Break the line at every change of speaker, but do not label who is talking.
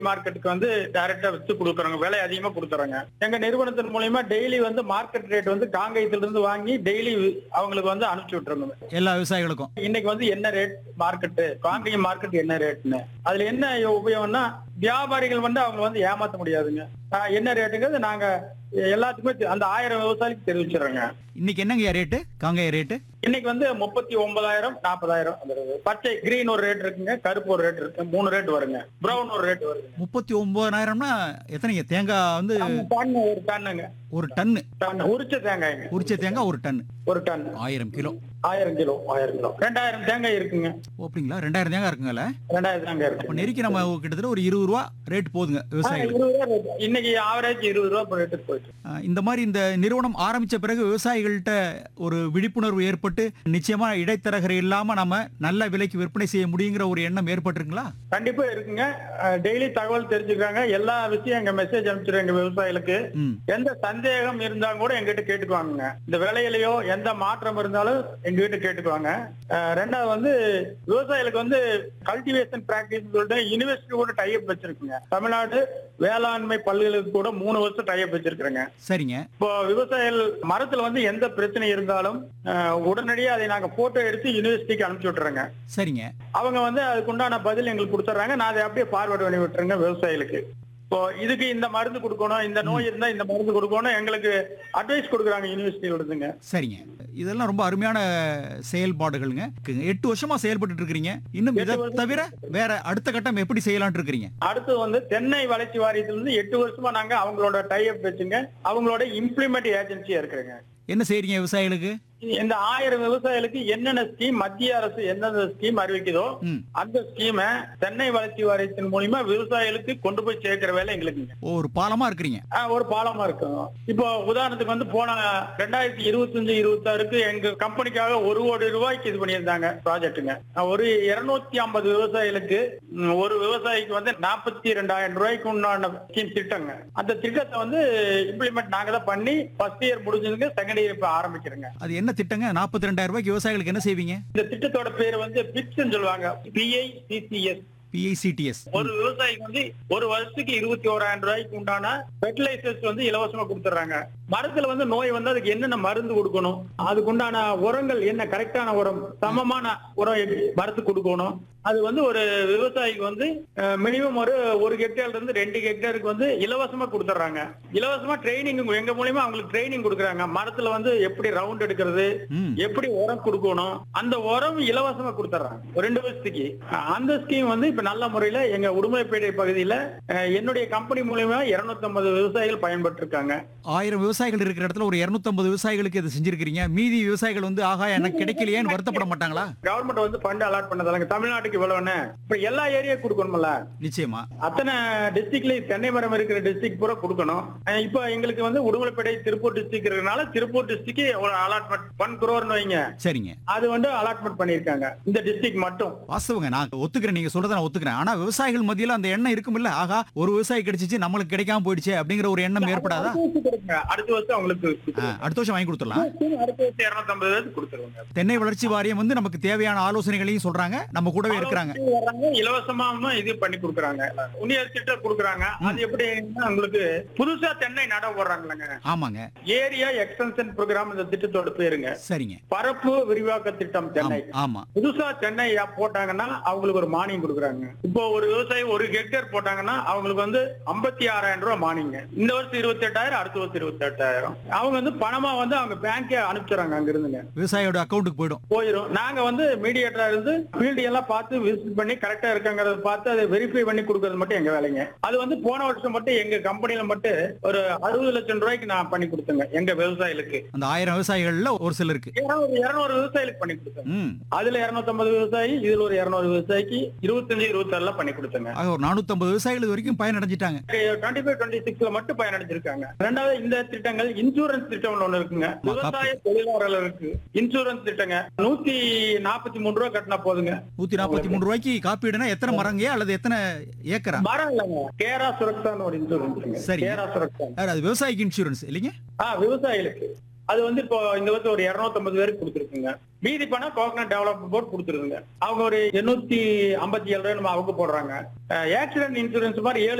மார்க்கெட்டுக்கு வந்து டைரக்டா வித்து கொடுக்குறோங்க விலை அதிகமா கொடுத்துறோங்க எங்க நிறுவனத்தின் மூலியமா டெய்லி வந்து மார்க்கெட் ரேட் வந்து காங்கயத்துல இருந்து வாங்கி டெய்லி அவங்களுக்கு வந்து அனுப்பிச்சு விட்டுறோங்க
எல்லா விவசாயிகளுக்கும்
இன்னைக்கு வந்து என்ன ரேட் மார்க்கெட்டு காங்கேயம் மார்க்கெட் என்ன ரேட்னு அதுல என்ன உபயோகம்னா வியாபாரிகள் வந்து அவங்க வந்து ஏமாத்த முடியாதுங்க ஆஹ் என்ன ரேட்டுங்கிறது நாங்க எல்லாத்துக்குமே தெ- அந்த ஆயிரம் விவசாயிக்கு தெரிவிச்சிடுறோங்க
இன்னைக்கு என்னங்க ரேட்டு காங்காய ரேட்டு
இன்னைக்கு வந்து முப்பத்தி ஒன்பதாயிரம் நாற்பதாயிரம் பச்சை கிரீன் ஒரு ரேட் இருக்குங்க கருப்பு ஒரு ரேட் இருக்கு மூணு ரேட் வருங்க பிரவுன் ஒரு ரேட் வருங்க
முப்பத்தி ஒன்பதாயிரம்னா எத்தனைங்க தேங்காய் வந்து
டன் ஒரு டன்னுங்க
ஒரு டன்னு
டன் உரிச்ச தேங்காய்ங்க
உரிச்ச தேங்காய் ஒரு டன்
ஒரு டன்
ஆயிரம் கிலோ
ஆயிரம் கிலோ ஆயிரம் கிலோ ரெண்டாயிரம் தேங்காய் இருக்குங்க
ஓ, அப்படிங்களா ரெண்டாயிரம் தேங்காய் இருக்குங்கல்ல
ரெண்டாயிரம் தேங்காய்
அப்ப
இருக்கு
நெருக்கி நம்ம கிட்டத்தட்ட ஒரு இருபது ரூபா ரேட் போகுதுங்க
ஆ,
விவசாயிகளுக்கு
இருபது ரூபா rate. இன்னைக்கு ஆவரேஜ் இருபது ரூபா ரேட்டுக்கு போயிட்டு
ஆஹ் இந்த மாதிரி இந்த நிறுவனம் ஆரம்பிச்ச பிறகு விவசாயிகள்கிட்ட ஒரு விழிப்புணர்வு ஏற்பட்டு நிச்சயமா இடைத்தரகர் இல்லாம நம்ம நல்ல விலைக்கு விற்பனை செய்ய முடியுங்கிற ஒரு எண்ணம் ஏற்பட்டிருக்குங்களா
கண்டிப்பா இருக்குங்க டெய்லி தகவல் தெரிஞ்சுக்கிறாங்க எல்லா விஷயம் எங்க மெசேஜ் அனுப்பிச்சிடும் எங்க விவசாயிகளுக்கு
ம்
எந்த சந்தேகம் இருந்தா கூட எங்கிட்ட கேட்டுக்குவாங்க இந்த விலையிலயோ எந்த மாற்றம் இருந்தாலும் எங்ககிட்ட கேட்டுக்குவாங்க அஹ் ரெண்டாவது வந்து விவசாயிகளுக்கு வந்து கல்டிவேஷன் பிராக்டிஸ் சொல்லிட்டு யூனிவர்சிட்டி கூட டைப் வச்சிருக்குங்க தமிழ்நாடு வேளாண்மை பல்கலைக்கழகம் கூட மூணு வருஷம் டைப் வச்சிருக்கிறேங்க
சரிங்க
இப்போ விவசாயிகள் மரத்துல வந்து எந்த பிரச்சனை இருந்தாலும் அஹ், உடனடியா அதை நாங்க போட்டோ எடுத்து யூனிவர்சிட்டிக்கு அனுப்பிச்சு விட்டுறோங்க
சரிங்க
அவங்க வந்து அதுக்கு உண்டான பதில் எங்களுக்கு கொடுத்துட்றாங்க நான் அதை அப்படியே ஃபார்வர்ட் பண்ணி விட்டுறேங்க விவசாயிகளுக்கு இப்போ இதுக்கு இந்த மருந்து கொடுக்கணும் இந்த நோய் இருந்தா இந்த மருந்து கொடுக்கணும் எங்களுக்கு அட்வைஸ் கொடுக்குறாங்க யூனிவர்சிட்டியில இருந்துங்க
சரிங்க இதெல்லாம் ரொம்ப அருமையான செயல்பாடுகள்ங்க எட்டு வருஷமா செயல்பட்டு இருக்கிறீங்க இன்னும் இதை
எட்டு வருஷம்.
தவிர வேற அடுத்த கட்டம் எப்படி செய்யலாம்னு இருக்கிறீங்க
அடுத்து வந்து தென்னை வளர்ச்சி வாரியத்துல இருந்து எட்டு வருஷமா நாங்க அவங்களோட டைப் வச்சுங்க அவங்களோட இம்ப்ளிமெண்ட் ஏஜென்சியா இருக்கிறேங்க
என்ன செய்றீங்க விவசாயிகளுக்கு
இந்த ஆயிரம் விவசாயிகளுக்கு என்னென்ன ஸ்கீம் மத்திய அரசு எந்தெந்த ஸ்கீம் அறிவிக்குதோ
ம்
அந்த ஸ்கீமை தென்னை வளர்ச்சி வாரியத்தின் மூலியமா விவசாயிகளுக்கு கொண்டு போய் சேர்க்கிற வேலை எங்களுக்குங்க
ஒரு பாலமா இருக்கிறீங்க
ஆ, ஒரு பாலமா இருக்கும் இப்போ உதாரணத்துக்கு வந்து போன ரெண்டாயிரத்தி இருபத்தஞ்சு இருபத்தாறுக்கு எங்க கம்பெனிக்காக ஒரு கோடி ரூபாய்க்கு இது பண்ணியிருந்தாங்க ப்ராஜெக்ட்டுங்க ஒரு இருநூத்தி ஐம்பது விவசாயிகளுக்கு ம், ஒரு விவசாயிக்கு வந்து நாற்பத்தி ரெண்டாயிரம் ரூபாய்க்கு உண்டான ஸ்கீம் திட்டங்க அந்த திட்டத்தை வந்து இம்ப்ளிமெண்ட் நாங்க தான் பண்ணி ஃபர்ஸ்ட் இயர் முடிஞ்சதுங்க செகண்ட் இயர் இப்ப ஆரம்பிக்கிறோங்க
அது என்ன திட்டங்க நாற்பத்தி ரெண்டாயிரம் ரூபாய்க்கு விவசாயிகளுக்கு என்ன செய்வீங்க
இந்த திட்டத்தோட பேர் வந்து பிக்ஸ்ன்னு சொல்லுவாங்க பிஐசிசிஎஸ்
பிஐசிடிஎஸ்
ஒரு விவசாயிக்கு வந்து ஒரு வருஷத்துக்கு இருபத்தி ஓராயிரம் ரூபாய்க்கு உண்டான ஃபெர்டிலைசர்ஸ் வந்து இலவசமா கொடுத்துறாங்க மரத்துல வந்து நோய் வந்து அதுக்கு என்னென்ன மருந்து கொடுக்கணும் அதுக்கு உண்டான உரங்கள் என்ன கரெக்டான உரம் சமமான உரம் எப்படி மரத்துக்கு கொடுக்கணும் அது வந்து ஒரு விவசாயிக்கு வந்து மினிமம் ஒரு ஒரு ஹெக்டேர்ல இருந்து ரெண்டு ஹெக்டேருக்கு வந்து இலவசமா கொடுத்துட்றாங்க இலவசமா ட்ரைனிங் எங்க மூலியமா அவங்களுக்கு ட்ரைனிங் கொடுக்குறாங்க மரத்துல வந்து எப்படி ரவுண்ட் எடுக்கிறது
ம்
எப்படி உரம் கொடுக்கணும் அந்த உரம் இலவசமா கொடுத்துட்றாங்க ஒரு ரெண்டு வருஷத்துக்கு அந்த ஸ்கீம் வந்து இப்ப நல்ல முறையில எங்க உடுமலைப்பேட்டை பகுதியில அஹ், என்னுடைய கம்பெனி மூலியமா 250 விவசாயிகள் பயன்பட்டு இருக்காங்க
ஆயிரம் விவசாயிகள் இருக்கிற இடத்துல ஒரு 250 விவசாயிகளுக்கு இதை செஞ்சிருக்கிறீங்க மீதி விவசாயிகள் வந்து ஆகா எனக்கு கிடைக்கலையேன்னு வருத்தப்பட மாட்டாங்களா
கவர்மெண்ட் வந்து ஃபண்ட் அலாட் பண்ணதாங்க தமிழ்நாட்டுக்கு இவ்வளவுன்னு இப்ப எல்லா ஏரியா கொடுக்கணும்ல
நிச்சயமா
அத்தனை டிஸ்ட்ரிக்ட்லயும் தென்னை மரம் இருக்கிற டிஸ்ட்ரிக்ட் பூரா கொடுக்கணும் அஹ், இப்போ எங்களுக்கு வந்து உடுமலைப்பேட்டை திருப்பூர் டிஸ்ட்ரிக்ட் இருக்கிறதுனால திருப்பூர் டிஸ்ட்ரிக்ட் ஒரு அலாட்மெண்ட் ஒன் குரோர்னு வைங்க
சரிங்க
அது வந்து அலாட்மெண்ட் பண்ணிருக்காங்க இந்த டிஸ்ட்ரிக்ட் மட்டும்
வாஸ்தவங்க நான் ஒத்துக்கிறேன் நீங்க சொல்றதை நான் ஒத்துக்கிறேன் ஆனா விவசாயிகள் மத்தியில அந்த எண்ணம் இருக்கும் இல்ல ஆகா ஒரு விவசாயி கிடைச்சிச்சு நம்மளுக்கு கிடைக்காம போயிடுச்சு அப்படிங்கிற ஒரு எண்ணம் ஏற்படாதா
அடுத்த வருஷம் கொடுங்க. அடுத்த வருஷம் அவங்களுக்கு
ஆ,
கொடுத்துருவோம்.
அடுத்த வருஷம் வாங்கி கொடுத்துடலாம்
அடுத்த வருஷம் இருநூத்தம்பது பேருக்கு கொடுத்துருவாங்க
தென்னை வளர்ச்சி வாரியம் வந்து நமக்கு தேவையான ஆலோசனைகளையும் சொல்றாங்க நம்ம கூடவே இருக்கிறாங்க
ஆலோசனை வர்றாங்க, இலவசமாவும் இது பண்ணி கொடுக்குறாங்க யூனிவர்சிட்டி கொடுக்குறாங்க அது எப்படின்னா உங்களுக்கு புதுசா தென்னை நட போடுறாங்களங்க
ஆமாங்க
ஏரியா எக்ஸ்டென்ஷன் ப்ரோக்ராம் இந்த திட்டத்தோட பேருங்க
சரிங்க
பரப்பு விரிவாக்க திட்டம் தென்னை
ஆமா, ஆமா
புதுசா தென்னை போட்டாங்கன்னா அவங்களுக்கு ஒரு மானியம் கொடுக்குறாங்க இப்போ ஒரு விவசாயி ஒரு ஹெக்டேர் போட்டாங்கன்னா அவங்களுக்கு வந்து ஐம்பத்தி ஆறாயிரம் ரூபாய் மானியங்க இந்த வருஷம் இருபத்தி எட்டாயிரம் அடுத்த வருஷம் இருபத்தி எட்டாயிரம் அவங்க வந்து பணமா வந்து அவங்க பேங்கே அனுப்பிச்சுறாங்க அங்க இருந்துங்க
விவசாயியோட அக்கௌண்ட்டுக்கு போயிடும்
போயிடும் நாங்க வந்து மீடியேட்டரா இருந்து ஃபீல்டு எல்லாம் பார்த்து விசிட் பண்ணி கரெக்டா இருக்காங்கிறத பார்த்து அதை வெரிஃபை பண்ணி கொடுக்கறது மட்டும் எங்க வேலைங்க அது வந்து போன வருஷம் மட்டும் எங்க கம்பெனில மட்டும் ஒரு அறுபது லட்சம் ரூபாய்க்கு நான் பண்ணி கொடுத்தேங்க எங்க விவசாயிகளுக்கு
அந்த ஆயிரம் விவசாயிகள்ல ஒரு சிலருக்கு
ஏன்னா ஒரு இருநூறு விவசாயிகளுக்கு பண்ணி கொடுத்தேங்க
ம்
அதுல 250 விவசாயி இதுல ஒரு இருநூறு விவசாயிக்கு இருபத்தஞ்சு இருபத்தாறுல பண்ணி கொடுத்தேங்க
ஆக ஒரு நானூத்தம்பது விவசாயிகள் இது வரைக்கும் பயனடைஞ்சிட்டாங்க
டுவெண்ட்டி ஃபைவ் டுவெண்ட்டி சிக்ஸ்ல மட்டும் பயனடைஞ்சிருக்காங்க ரெண்டாவது இந்த திட்டங்கள் இன்சூரன்ஸ் திட்டம் ஒண்ணு இருக்குங்க விவசாய தொழிலாளர்களுக்கு இன்சூரன்ஸ் திட்டங்க நூத்தி நாற்பத்தி மூணு ரூபாய் கட்டினா போதுங்க
நூத்தி நாற்பத்தி மூணு ரூபாய்க்கு காப்பீடுனா எத்தனை மரங்க அல்லது எத்தனை ஏக்கரா
மரம் இல்லைங்க கேரா சுரக்ஷான்னு ஒரு இன்சூரன்ஸ்
சரிங்க.
கேரா சுரக்ஷா
அது விவசாயிக்கு இன்சூரன்ஸ் இல்லைங்க
ஆ விவசாயிகளுக்கு அது வந்து இப்போ இந்த வருஷம் ஒரு 250 பேருக்கு கொடுத்துருக்குங்க மீதி பணம் கோகனட் டெவலப்மெண்ட் போர்ட் கொடுத்துருக்குங்க அவங்க ஒரு எண்ணூத்தி ஐம்பத்தி ஏழு ரூபாய் நம்ம அவங்க போடுறாங்க ஆக்சிடென்ட் இன்சூரன்ஸ் மாதிரி ஏழு